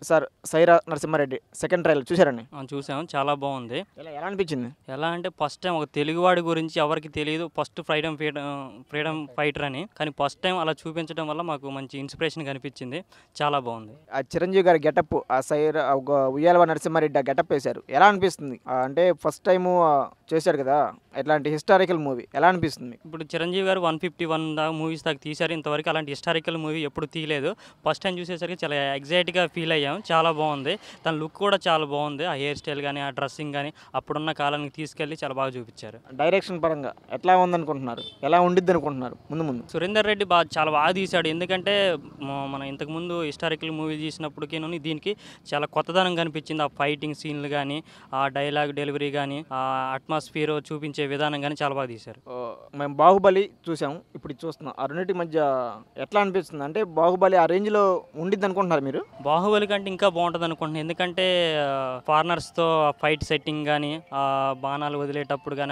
Sir Sye Raa Narasimha Reddy second trial చూశారండి ఆ, చూసాం చాలా బాగుంది ఎలా ఎలా అనిపించింది ఎలా అంటే ఫస్ట్ టైం ఒక తెలుగువాడి గురించి ఎవరికి తెలియదు ఫస్ట్ ఫ్రీడమ్ ఫ్రీడమ్ ఫైటర్ అని కానీ ఫస్ట్ టైం అలా చూపించడం వల్ల మాకు మంచి ఇన్స్పిరేషన్ కనిపించింది చాలా బాగుంది ఆ చిరంజీవి గారి గెటప్ ఆ సైరా ఒక ఉయ్యాలవ నరసింహారెడ్డి ఆ గెటప్ వేశారు ఎలా అనిపిస్తుంది ఆ, అంటే ఫస్ట్ టైము చేశాడు కదా ఇట్లాంటి హిస్టారికల్ మూవీ ఎలా అనిపిస్తుంది మీకు ఇప్పుడు చిరంజీవి గారు వన్ ఫిఫ్టీ వన్ దాకా మూవీస్ దాకా తీశారు ఇంతవరకు అలాంటి హిస్టారికల్ మూవీ ఎప్పుడు తీయలేదు ఫస్ట్ టైం చూసేసరికి చాలా ఎగ్జైట్గా ఫీల్ అయ్యాం చాలా బాగుంది తన లుక్ కూడా చాలా బాగుంది ఆ హెయిర్ స్టైల్ కానీ ఆ డ్రెస్సింగ్ కానీ అప్పుడున్న కాలానికి తీసుకెళ్ళి చాలా బాగా చూపించారు డైరెక్షన్ పరంగా ఎట్లా ఉందనుకుంటున్నారు ఎలా ఉండిద్ది అనుకుంటున్నారు ముందు ముందు సురేందర్ రెడ్డి బాగా చాలా బాగా తీశాడు ఎందుకంటే మ- మన ఇంతకుముందు హిస్టారికల్ మూవీ తీసినప్పటికీ దీనికి చాలా కొత్తదనం కనిపించింది ఆ ఫైటింగ్ సీన్లు కానీ ఆ డైలాగ్ డెలివరీ కానీ ఆ అట్మాస్ఫియర్ చూపించే విధానం కానీ చాలా బాగా తీశారు ఆ, మేము బాహుబలి చూసాం ఇప్పుడు ఇది చూస్తున్నాం ఆ రెండింటి మధ్య ఎట్లా అనిపిస్తుంది అంటే బాహుబలి ఆ రేంజ్లో ఉండిద్ది అనుకుంటున్నారు మీరు బాహుబలి కంటే ఇంకా బాగుంటుంది అనుకుంటున్నాను ఎందుకంటే ఫారినర్స్తో ఫైట్ సెట్టింగ్ కానీ ఆ బాణాలు వదిలేటప్పుడు కానీ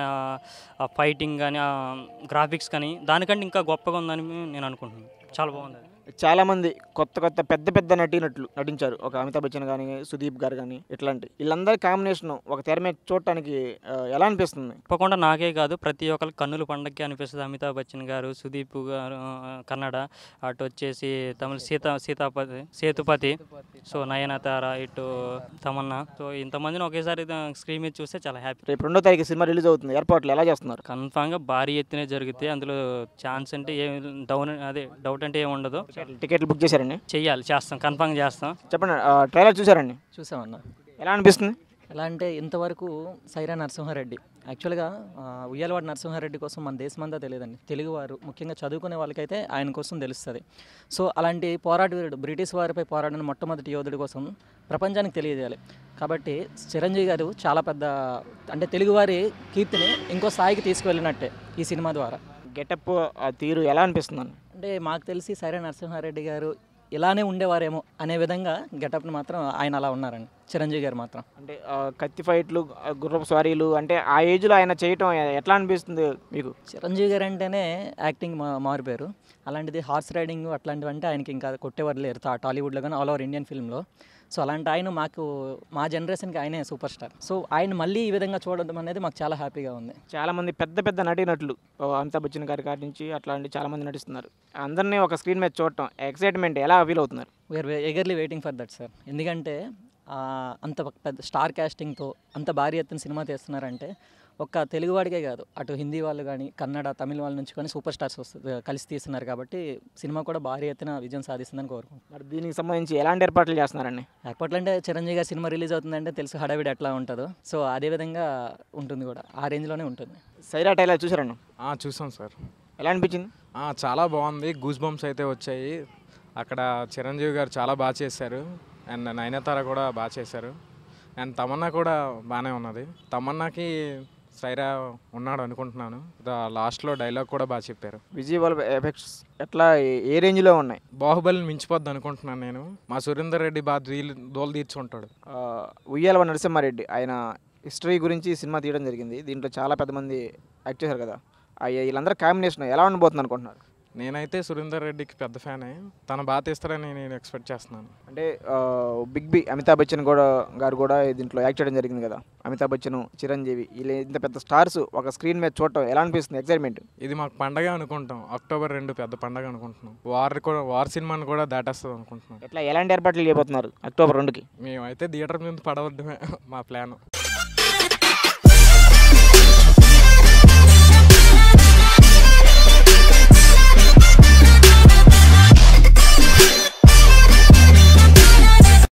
ఆ ఫైటింగ్ కానీ ఆ గ్రాఫిక్స్ కానీ దానికంటే ఇంకా గొప్పగా ఉందని నేను అనుకుంటున్నాను చాలా బాగుంది అది. చాలామంది కొత్త కొత్త పెద్ద పెద్ద నటీనటులు నటించారు ఒక అమితాబ్ బచ్చన్ కానీ సుదీప్ గారు కానీ ఇట్లాంటి వీళ్ళందరి కాంబినేషన్ ఒక తెర మీద చూడటానికి ఆ, ఎలా అనిపిస్తుంది తప్పకుండా నాకే కాదు ప్రతి ఒక్కరి కన్నుల పండగకి అనిపిస్తుంది అమితాబ్ బచ్చన్ గారు సుదీప్ గారు ఆ, కన్నడ అటు వచ్చేసి తమిళ సీత సీతాపతి సేతుపతి సో నయనతార ఇటు తమన్నా సో ఇంతమందిని ఒకేసారి స్క్రీన్ మీద చూస్తే చాలా హ్యాపీ రేపు రెండో తారీఖు సినిమా రిలీజ్ అవుతుంది ఏర్పాట్లు ఎలా చేస్తున్నారు కన్ఫామ్గా భారీ ఎత్తునే జరుగుతాయి అందులో ఛాన్స్ అంటే ఏం డౌన్ అదే డౌట్ అంటే ఏమి ఉండదు టికెట్లు బుక్ చేశారండి చెయ్యాలి చేస్తాం కన్ఫామ్ చేస్తాం చెప్పండి ట్రైలర్ చూసారండి చూసామన్న ఎలా అనిపిస్తుంది ఎలా అంటే ఇంతవరకు సైరా నరసింహారెడ్డి యాక్చువల్గా ఆ, ఉయ్యాలవాడ నరసింహారెడ్డి కోసం మన దేశమంతా తెలియదండి తెలుగువారు ముఖ్యంగా చదువుకునే వాళ్ళకైతే ఆయన కోసం తెలుస్తుంది సో అలాంటి పోరాట వీరుడు బ్రిటిష్ వారిపై పోరాడిన మొట్టమొదటి యోధుడి కోసం ప్రపంచానికి తెలియజేయాలి కాబట్టి చిరంజీవి గారు చాలా పెద్ద అంటే తెలుగువారి కీర్తిని ఇంకో స్థాయికి తీసుకువెళ్ళినట్టే ఈ సినిమా ద్వారా గెటప్ ఆ తీరు ఎలా అనిపిస్తుంది అన్న అంటే మాకు తెలిసి సైరా నరసింహారెడ్డి గారు ఇలానే ఉండేవారేమో అనే విధంగా గెటప్ని మాత్రం ఆయన అలా ఉన్నారండి చిరంజీవి గారు మాత్రం అంటే ఆ, కత్తి ఫైట్లు ఆ, గుర్రపు స్వారీలు అంటే ఆ ఏజ్లో ఆయన చేయటం ఎట్లా అనిపిస్తుంది మీకు చిరంజీవి గారు అంటేనే యాక్టింగ్ మా మారిపోయారు అలాంటిది హార్స్ రైడింగ్ అట్లాంటివి అంటే ఆయనకి ఇంకా కొట్టేవారు లేరు తా- టాలీవుడ్లో కానీ ఆల్ ఓవర్ ఇండియన్ ఫిల్మ్లో సో అలాంటి ఆయన మాకు మా జనరేషన్కి ఆయనే సూపర్ స్టార్ సో ఆయన మళ్ళీ ఈ విధంగా చూడడం అనేది మాకు చాలా హ్యాపీగా ఉంది చాలా మంది పెద్ద పెద్ద నటీనటులు ఓ అమితాబ్ బచ్చన్ గారి కాడి నుంచి అట్లాంటి చాలా మంది నటిస్తున్నారు అందరినీ ఒక స్క్రీన్ మీద చూడటం ఎక్సైట్మెంట్ ఎలా ఫీల్ అవుతున్నారు we're eagerly waiting for that sir ఎందుకంటే ఆ, అంత పెద్ద స్టార్ క్యాస్టింగ్తో అంత భారీ ఎత్తున సినిమా తీస్తున్నారంటే ఒక్క తెలుగువాడికే కాదు అటు హిందీ వాళ్ళు కానీ కన్నడ తమిళ వాళ్ళ నుంచి కానీ సూపర్ స్టార్స్ వస్తుంది కలిసి తీస్తున్నారు కాబట్టి సినిమా కూడా భారీ ఎత్తున విజయం సాధిస్తుందని కోరుకుంటున్నాను మరి దీనికి సంబంధించి ఎలాంటి ఏర్పాట్లు చేస్తున్నారండి ఏర్పాట్లు అంటే చిరంజీవి గారి సినిమా రిలీజ్ అవుతుందంటే తెలుసు హడావిడి ఎట్లా ఉంటుందో సో అదే విధంగా ఉంటుంది కూడా ఆ రేంజ్లోనే ఉంటుంది సైరా టైలర్ చూసారండి ఆ, చూసాం సార్ ఎలా అనిపించింది ఆ, చాలా బాగుంది గూస్ బంప్స్ అయితే వచ్చాయి అక్కడ చిరంజీవి గారు చాలా బాగా చేశారు అండ్ నయనతార కూడా బాగా చేశారు అండ్ తమన్నా కూడా బాగానే ఉన్నది తమన్నాకి సైరా ఉన్నాడు అనుకుంటున్నాను ద- లాస్ట్లో డైలాగ్ కూడా బాగా చెప్పారు విజువల్ ఎఫెక్ట్స్ ఎట్లా ఏ- ఏ రేంజ్లో ఉన్నాయి బాహుబలిని మించిపోద్ది అనుకుంటున్నాను నేను మా సురేందర్ రెడ్డి బాగా దీల్ దోలు తీర్చుంటాడు ఆ, ఉయ్యాలవ నరసింహారెడ్డి ఆయన హిస్టరీ గురించి సినిమా తీయడం జరిగింది దీంట్లో చాలా పెద్ద మంది యాక్ట్ చేశారు కదా ఆ వీళ్ళందరూ కాంబినేషన్ ఎలా ఉండబోతుంది అనుకుంటున్నారు నేనైతే సురేందర్ రెడ్డికి పెద్ద ఫ్యానే తను బాగా తీస్తారని నేను ఎక్స్పెక్ట్ చేస్తున్నాను అంటే ఆ, బిగ్ బి అమితాబ్ బచ్చన్ కూడా గారు కూడా దీంట్లో యాక్ట్ చేయడం జరిగింది కదా అమితాబ్ బచ్చన్ చిరంజీవి వీళ్ళు ఇంత పెద్ద స్టార్స్ ఒక స్క్రీన్ మీద చూడటం ఎలా అనిపిస్తుంది ఎక్సైట్మెంట్ ఇది మాకు పండగ అనుకుంటాం అక్టోబర్ రెండు పెద్ద పండగ అనుకుంటున్నాం వార్ కూడా వార్ సినిమాని కూడా దాటేస్తుంది అనుకుంటున్నాం ఎట్లా ఎలాంటి ఏర్పాట్లు చేయబోతున్నారు అక్టోబర్ రెండుకి మేమైతే థియేటర్ మీద పడవద్దమే మా ప్లాన్